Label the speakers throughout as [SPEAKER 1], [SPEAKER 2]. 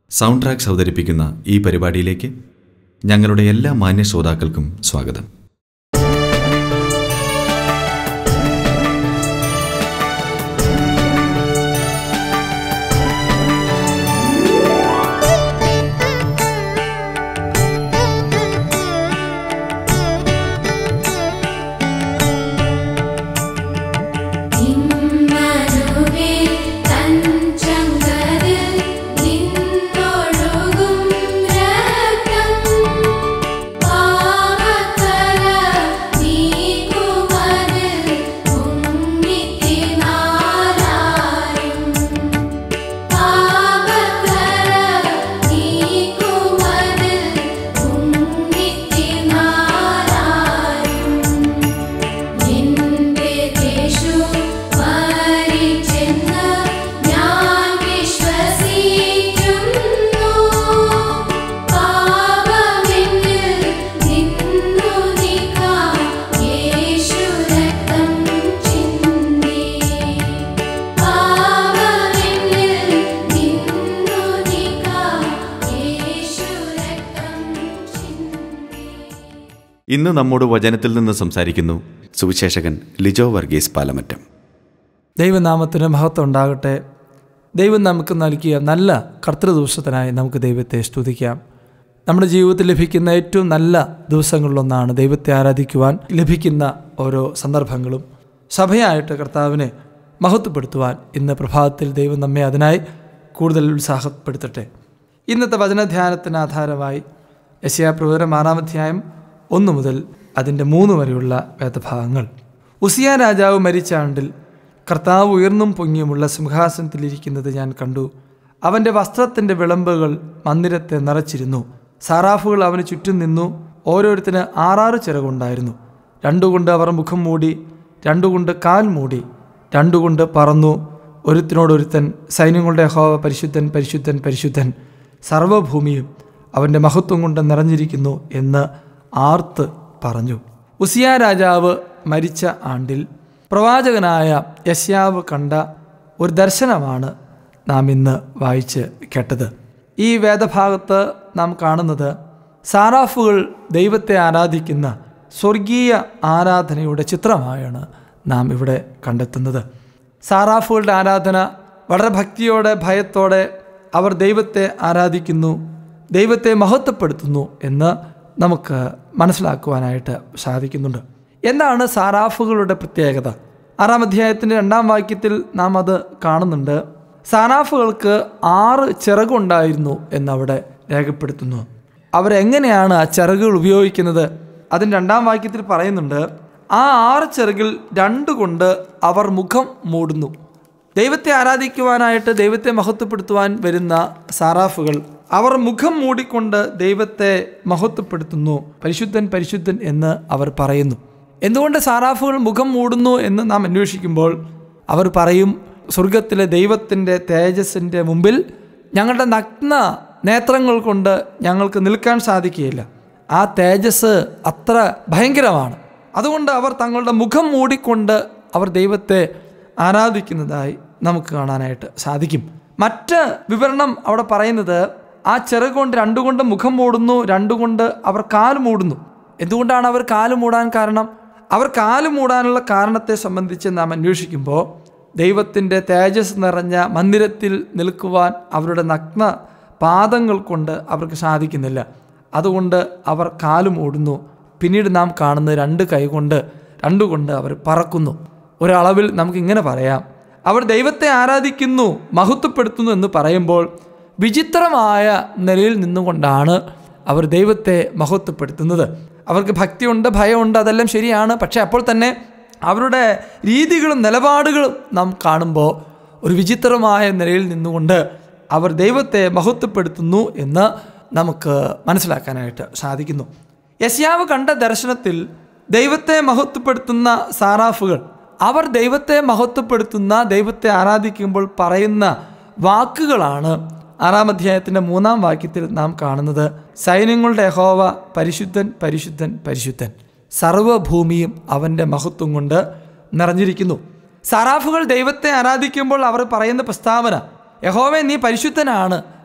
[SPEAKER 1] sound tracks അവതരിപ്പിക്കുന്ന ഈ പരിപാടിയിലേക്ക് ഞങ്ങളുടെ എല്ലാ മാന്യ ശ്രോതാക്കൾക്കും സ്വാഗതം
[SPEAKER 2] ഇന്നരുവേ തഞ്ചങ്കതിൽ നിന്നൊഴുകും രക്തം പാവക്കര നീക്കുമതിൽ മുങ്ങിത്തിനാലാരും പാവക്കര നീക്കുമതിൽ മുങ്ങിത്തിനാലാരും നിന്റെ യേശു മരിച്ചെന്ന് ഞാൻ വിശ്വസിക്കുന്നു പാപമെന്നിൽ നിന്നു നീക്കാൻ യേശു രക്തം ചിന്തി പാപമെന്നിൽ നിന്നു നീക്കാൻ യേശു രക്തം ചിന്തി
[SPEAKER 1] ഇന്ന് നമ്മോട് വചനത്തിൽ നിന്ന് സംസാരിക്കുന്നു സുവിശേഷകൻ ലിജോ വർഗീസ് പാലമറ്റം
[SPEAKER 3] ദൈവനാമത്തിന് മഹത്വം ഉണ്ടാകട്ടെ ദൈവം നമുക്ക് നൽകിയ നല്ല കർത്തൃദിവസത്തിനായി നമുക്ക് ദൈവത്തെ സ്തുതിക്കാം നമ്മുടെ ജീവിതത്തിൽ ലഭിക്കുന്ന ഏറ്റവും നല്ല ദിവസങ്ങളിലൊന്നാണ് ദൈവത്തെ ആരാധിക്കുവാൻ ലഭിക്കുന്ന ഓരോ സന്ദർഭങ്ങളും സഭയായിട്ട് കർത്താവിനെ മഹത്വപ്പെടുത്തുവാൻ ഇന്ന് പ്രഭാതത്തിൽ ദൈവം നമ്മെ അതിനായി കൂടുതൽ ഉത്സാഹപ്പെടുത്തട്ടെ ഇന്നത്തെ വചനധ്യാനത്തിന് ആധാരമായി യശയാപ്രവചനം ആറാം അധ്യായം ഒന്ന് മുതൽ അതിൻ്റെ മൂന്ന് വരെയുള്ള വേദഭാഗങ്ങൾ ഉസിയ രാജാവ് മരിച്ച ആണ്ടിൽ കർത്താവ് ഉയർന്നും പൊങ്ങിയുമുള്ള സിംഹാസനത്തിലിരിക്കുന്നത് ഞാൻ കണ്ടു അവൻ്റെ വസ്ത്രത്തിൻ്റെ വിളമ്പുകൾ മന്ദിരത്തെ നിറച്ചിരുന്നു സാറാഫുകൾ അവന് ചുറ്റും നിന്നു ഓരോരുത്തന് ആറാറ് ചിറകുണ്ടായിരുന്നു രണ്ടുകൊണ്ട് അവർ മുഖം മൂടി രണ്ടുകൊണ്ട് കാൽ മൂടി രണ്ടുകൊണ്ട് പറന്നു ഒരുത്തിനോടൊരുത്തൻ സൈന്യങ്ങളുടെ ഹോവ പരിശുദ്ധൻ പരിശുദ്ധൻ പരിശുദ്ധൻ സർവഭൂമിയും അവൻ്റെ മഹത്വം കൊണ്ട് നിറഞ്ഞിരിക്കുന്നു എന്ന് ആർത്ത് പറഞ്ഞു ഉസിയ രാജാവ് മരിച്ച ആണ്ടിൽ പ്രവാചകനായ യശ്യാവ് കണ്ട ഒരു ദർശനമാണ് നാം ഇന്ന് വായിച്ച് കേട്ടത് ഈ വേദഭാഗത്ത് നാം കാണുന്നത് സാറാഫുകൾ ദൈവത്തെ ആരാധിക്കുന്ന സ്വർഗീയ ആരാധനയുടെ ചിത്രമായാണ് നാം ഇവിടെ കണ്ടെത്തുന്നത് സാറാഫുകളുടെ ആരാധന വളരെ ഭക്തിയോടെ ഭയത്തോടെ അവർ ദൈവത്തെ ആരാധിക്കുന്നു ദൈവത്തെ മഹത്വപ്പെടുത്തുന്നു എന്ന് നമുക്ക് മനസ്സിലാക്കുവാനായിട്ട് സാധിക്കുന്നുണ്ട് എന്താണ് സാറാഫുകളുടെ പ്രത്യേകത ആറാം അധ്യായത്തിൻ്റെ രണ്ടാം വാക്യത്തിൽ നാം അത് കാണുന്നുണ്ട് സാറാഫുകൾക്ക് ആറ് ചിറകുണ്ടായിരുന്നു എന്നവിടെ രേഖപ്പെടുത്തുന്നു അവരെങ്ങനെയാണ് ആ ചിറകുകൾ ഉപയോഗിക്കുന്നത് അതിന് രണ്ടാം വാക്യത്തിൽ പറയുന്നുണ്ട് ആ ആറ് ചിറകിൽ രണ്ട് കൊണ്ട് അവർ മുഖം മൂടുന്നു ദൈവത്തെ ആരാധിക്കുവാനായിട്ട് ദൈവത്തെ മഹത്വപ്പെടുത്തുവാൻ വരുന്ന സാറാഫുകൾ അവർ മുഖം മൂടിക്കൊണ്ട് ദൈവത്തെ മഹത്വപ്പെടുത്തുന്നു പരിശുദ്ധൻ പരിശുദ്ധൻ എന്ന് അവർ പറയുന്നു എന്തുകൊണ്ട് സാറാഫുകൾ മുഖം മൂടുന്നു എന്ന് നാം അന്വേഷിക്കുമ്പോൾ അവർ പറയും സ്വർഗത്തിലെ ദൈവത്തിൻ്റെ തേജസ്സിൻ്റെ മുമ്പിൽ ഞങ്ങളുടെ നഗ്ന നേത്രങ്ങൾ കൊണ്ട് ഞങ്ങൾക്ക് നിൽക്കാൻ സാധിക്കുകയില്ല ആ തേജസ് അത്ര ഭയങ്കരമാണ് അതുകൊണ്ട് അവർ തങ്ങളുടെ മുഖം മൂടിക്കൊണ്ട് അവർ ദൈവത്തെ ആരാധിക്കുന്നതായി നമുക്ക് കാണാനായിട്ട് സാധിക്കും മറ്റ് വിവരണം അവിടെ പറയുന്നത് ആ ചിറകുകൊണ്ട് രണ്ടുകൊണ്ട് മുഖം മൂടുന്നു രണ്ടുകൊണ്ട് അവർ കാല് മൂടുന്നു എന്തുകൊണ്ടാണ് അവർ കാല് മൂടാൻ കാരണം അവർ കാല് മൂടാനുള്ള കാരണത്തെ സംബന്ധിച്ച് നാം അന്വേഷിക്കുമ്പോൾ ദൈവത്തിൻ്റെ തേജസ് നിറഞ്ഞ മന്ദിരത്തിൽ നിൽക്കുവാൻ അവരുടെ നഗ്ന പാദങ്ങൾ കൊണ്ട് അവർക്ക് സാധിക്കുന്നില്ല അതുകൊണ്ട് അവർ കാല് മൂടുന്നു പിന്നീട് നാം കാണുന്നത് രണ്ട് കൈകൊണ്ട് രണ്ടുകൊണ്ട് അവർ പറക്കുന്നു ഒരളവിൽ നമുക്ക് ഇങ്ങനെ പറയാം അവർ ദൈവത്തെ ആരാധിക്കുന്നു മഹത്വപ്പെടുത്തുന്നു എന്ന് പറയുമ്പോൾ വിചിത്രമായ നിലയിൽ നിന്നുകൊണ്ടാണ് അവർ ദൈവത്തെ മഹത്വപ്പെടുത്തുന്നത് അവർക്ക് ഭക്തിയുണ്ട് ഭയമുണ്ട് അതെല്ലാം ശരിയാണ് പക്ഷേ അപ്പോൾ തന്നെ അവരുടെ രീതികളും നിലപാടുകളും നാം കാണുമ്പോൾ ഒരു വിചിത്രമായ നിലയിൽ നിന്നുകൊണ്ട് അവർ ദൈവത്തെ മഹത്വപ്പെടുത്തുന്നു എന്ന് നമുക്ക് മനസ്സിലാക്കാനായിട്ട് സാധിക്കുന്നു യസ്യാവ് കണ്ട ദർശനത്തിൽ ദൈവത്തെ മഹത്വപ്പെടുത്തുന്ന സാറാഫുകൾ അവർ ദൈവത്തെ മഹത്വപ്പെടുത്തുന്ന ദൈവത്തെ ആരാധിക്കുമ്പോൾ പറയുന്ന വാക്കുകളാണ് ആറാം അധ്യായത്തിൻ്റെ മൂന്നാം വാക്യത്തിൽ നാം കാണുന്നത് സൈന്യങ്ങളുടെ യഹോവ പരിശുദ്ധൻ പരിശുദ്ധൻ പരിശുദ്ധൻ സർവഭൂമിയും അവൻ്റെ മഹത്വം കൊണ്ട് നിറഞ്ഞിരിക്കുന്നു സറാഫുകൾ ദൈവത്തെ ആരാധിക്കുമ്പോൾ അവർ പറയുന്ന പ്രസ്താവന യഹോവേ നീ പരിശുദ്ധനാണ്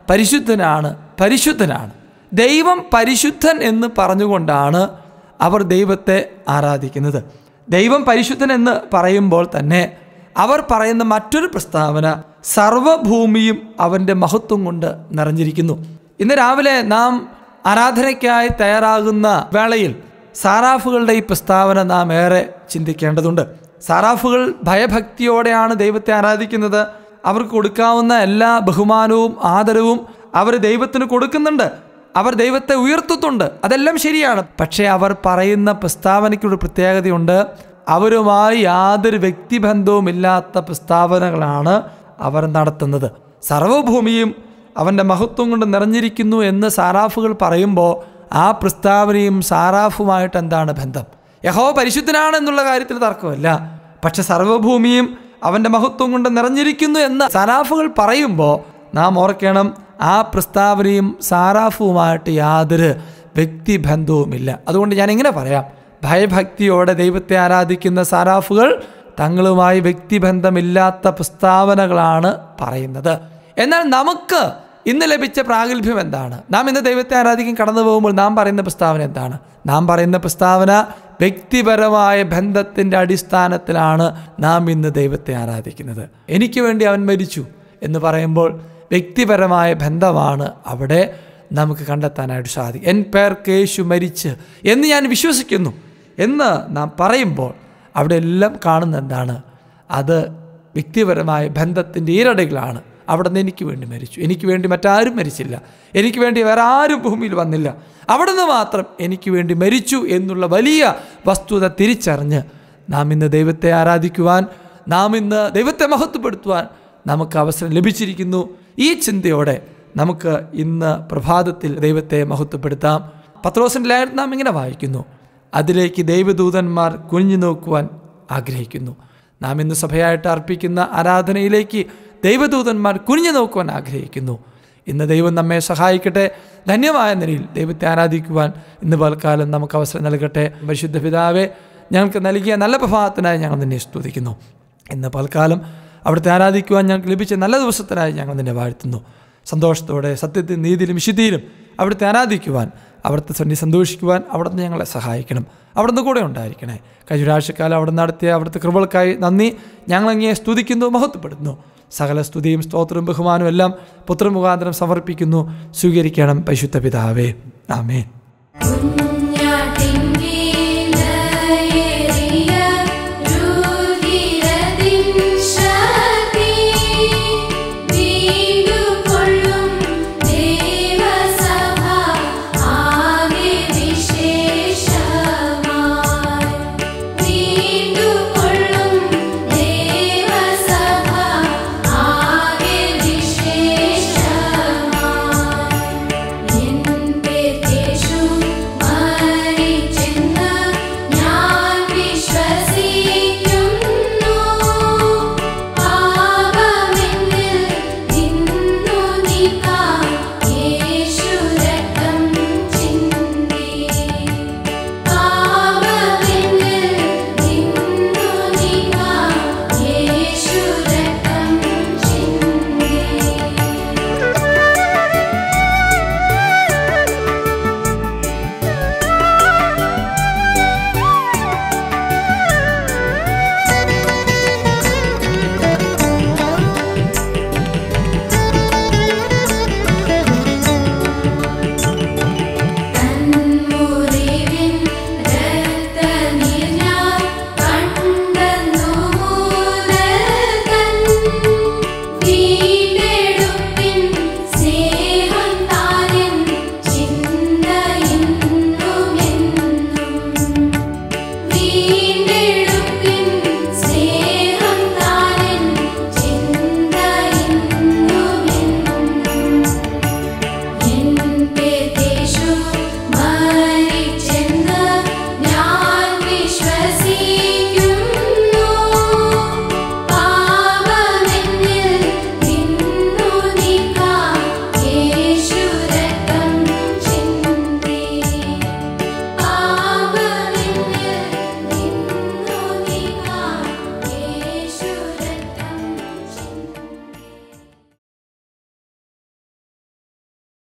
[SPEAKER 3] പരിശുദ്ധനാണ് പരിശുദ്ധനാണ് ദൈവം പരിശുദ്ധൻ എന്ന് പറഞ്ഞുകൊണ്ടാണ് അവർ ദൈവത്തെ ആരാധിക്കുന്നത് ദൈവം പരിശുദ്ധൻ എന്ന് പറയുമ്പോൾ തന്നെ അവർ പറയുന്ന മറ്റൊരു പ്രസ്താവന സർവഭൂമിയും അവൻ്റെ മഹത്വം കൊണ്ട് നിറഞ്ഞിരിക്കുന്നു ഇന്ന് രാവിലെ നാം ആരാധനയ്ക്കായി തയ്യാറാകുന്ന വേളയിൽ സാറാഫുകളുടെ ഈ പ്രസ്താവന നാം ഏറെ ചിന്തിക്കേണ്ടതുണ്ട് സാറാഫുകൾ ഭയഭക്തിയോടെയാണ് ദൈവത്തെ ആരാധിക്കുന്നത് അവർക്ക് കൊടുക്കാവുന്ന എല്ലാ ബഹുമാനവും ആദരവും അവർ ദൈവത്തിന് കൊടുക്കുന്നുണ്ട് അവർ ദൈവത്തെ ഉയർത്തുന്നുണ്ട് അതെല്ലാം ശരിയാണ് പക്ഷേ അവർ പറയുന്ന പ്രസ്താവനയ്ക്കൊരു പ്രത്യേകതയുണ്ട് അവരുമായി യാതൊരു വ്യക്തിബന്ധവും ഇല്ലാത്ത പ്രസ്താവനകളാണ് അവർ നടത്തുന്നത് സർവഭൂമിയും അവൻ്റെ മഹത്വം കൊണ്ട് നിറഞ്ഞിരിക്കുന്നു എന്ന് സാറാഫുകൾ പറയുമ്പോൾ ആ പ്രസ്താവനയും സാറാഫുമായിട്ട് എന്താണ് ബന്ധം യഹോ പരിശുദ്ധനാണ് എന്നുള്ള കാര്യത്തിൽ തർക്കമല്ല പക്ഷെ സർവഭൂമിയും അവൻ്റെ മഹത്വം കൊണ്ട് നിറഞ്ഞിരിക്കുന്നു എന്ന് സാറാഫുകൾ പറയുമ്പോൾ നാം ഓർക്കണം ആ പ്രസ്താവനയും സാറാഫുമായിട്ട് യാതൊരു വ്യക്തിബന്ധവുമില്ല അതുകൊണ്ട് ഞാൻ ഇങ്ങനെ പറയാം ഭയഭക്തിയോടെ ദൈവത്തെ ആരാധിക്കുന്ന സാറാഫുകൾ തങ്ങളുമായി വ്യക്തിബന്ധമില്ലാത്ത പ്രസ്താവനകളാണ് പറയുന്നത് എന്നാൽ നമുക്ക് ഇന്ന് ലഭിച്ച പ്രാഗൽഭ്യം എന്താണ് നാം ഇന്ന് ദൈവത്തെ ആരാധിക്കാൻ കടന്നു പോകുമ്പോൾ നാം പറയുന്ന പ്രസ്താവന എന്താണ് നാം പറയുന്ന പ്രസ്താവന വ്യക്തിപരമായ ബന്ധത്തിൻ്റെ അടിസ്ഥാനത്തിലാണ് നാം ഇന്ന് ദൈവത്തെ ആരാധിക്കുന്നത് എനിക്ക് വേണ്ടി അവൻ മരിച്ചു എന്ന് പറയുമ്പോൾ വ്യക്തിപരമായ ബന്ധമാണ് അവിടെ നമുക്ക് കണ്ടെത്താനായിട്ട് സാധിക്കും എൻ പേർ കേശു മരിച്ച് എന്ന് ഞാൻ വിശ്വസിക്കുന്നു എന്ന് നാം പറയുമ്പോൾ അവിടെ എല്ലാം കാണുന്ന എന്താണ് അത് വ്യക്തിപരമായ ബന്ധത്തിൻ്റെ ഈരടികളാണ് അവിടെ നിന്ന് എനിക്ക് വേണ്ടി മരിച്ചു എനിക്ക് വേണ്ടി മറ്റാരും മരിച്ചില്ല എനിക്ക് വേണ്ടി വേറെ ആരും ഭൂമിയിൽ വന്നില്ല അവിടെ നിന്ന് മാത്രം എനിക്ക് വേണ്ടി മരിച്ചു എന്നുള്ള വലിയ വസ്തുത തിരിച്ചറിഞ്ഞ് നാം ഇന്ന് ദൈവത്തെ ആരാധിക്കുവാൻ നാം ഇന്ന് ദൈവത്തെ മഹത്വപ്പെടുത്തുവാൻ നമുക്ക് അവസരം ലഭിച്ചിരിക്കുന്നു ഈ ചിന്തയോടെ നമുക്ക് ഇന്ന് പ്രഭാതത്തിൽ ദൈവത്തെ മഹത്വപ്പെടുത്താം പത്രോസിൻ്റെ ലേഖനം നാം ഇങ്ങനെ വായിക്കുന്നു അതിലേക്ക് ദൈവദൂതന്മാർ കുനിഞ്ഞു നോക്കുവാൻ ആഗ്രഹിക്കുന്നു നാം ഇന്ന് സഭയായിട്ട് അർപ്പിക്കുന്ന ആരാധനയിലേക്ക് ദൈവദൂതന്മാർ കുനിഞ്ഞു നോക്കുവാൻ ആഗ്രഹിക്കുന്നു ഇന്ന് ദൈവം നമ്മെ സഹായിക്കട്ടെ ധന്യമായ നിലയിൽ ദൈവത്തെ ആരാധിക്കുവാൻ ഇന്ന് പൽക്കാലം നമുക്ക് അവസരം നൽകട്ടെ പരിശുദ്ധ പിതാവെ ഞങ്ങൾക്ക് നൽകിയ നല്ല പ്രഭാതത്തിനായി ഞങ്ങൾ നിന്നെ സ്തുതിക്കുന്നു ഇന്ന് പൽക്കാലം അവിടുത്തെ ആരാധിക്കുവാൻ ഞങ്ങൾക്ക് ലഭിച്ച നല്ല ദിവസത്തിനായി ഞങ്ങൾ നിന്നെ വാഴ്ത്തുന്നു സന്തോഷത്തോടെ സത്യത്തിൽ നീതിയിലും വിശുദ്ധിയിലും അവിടുത്തെ ആരാധിക്കുവാൻ അവിടുത്തെ സന്ധി സന്തോഷിക്കുവാൻ അവിടുന്ന് ഞങ്ങളെ സഹായിക്കണം അവിടുന്ന് കൂടെ ഉണ്ടായിരിക്കണേ കഴിഞ്ഞ ഒരാഴ്ചക്കാലം അവിടെ നടത്തിയ അവിടുത്തെ കൃപകൾക്കായി നന്ദി ഞങ്ങളങ്ങയെ സ്തുതിക്കുന്നു മഹത്വപ്പെടുന്നു സകല സ്തുതിയും സ്തോത്രവും ബഹുമാനവും എല്ലാം പുത്രമുഖാന്തരം സമർപ്പിക്കുന്നു സ്വീകരിക്കണം പരിശുദ്ധ പിതാവേ ആമേൻ
[SPEAKER 2] കുഞ്ഞാട്ടിൻ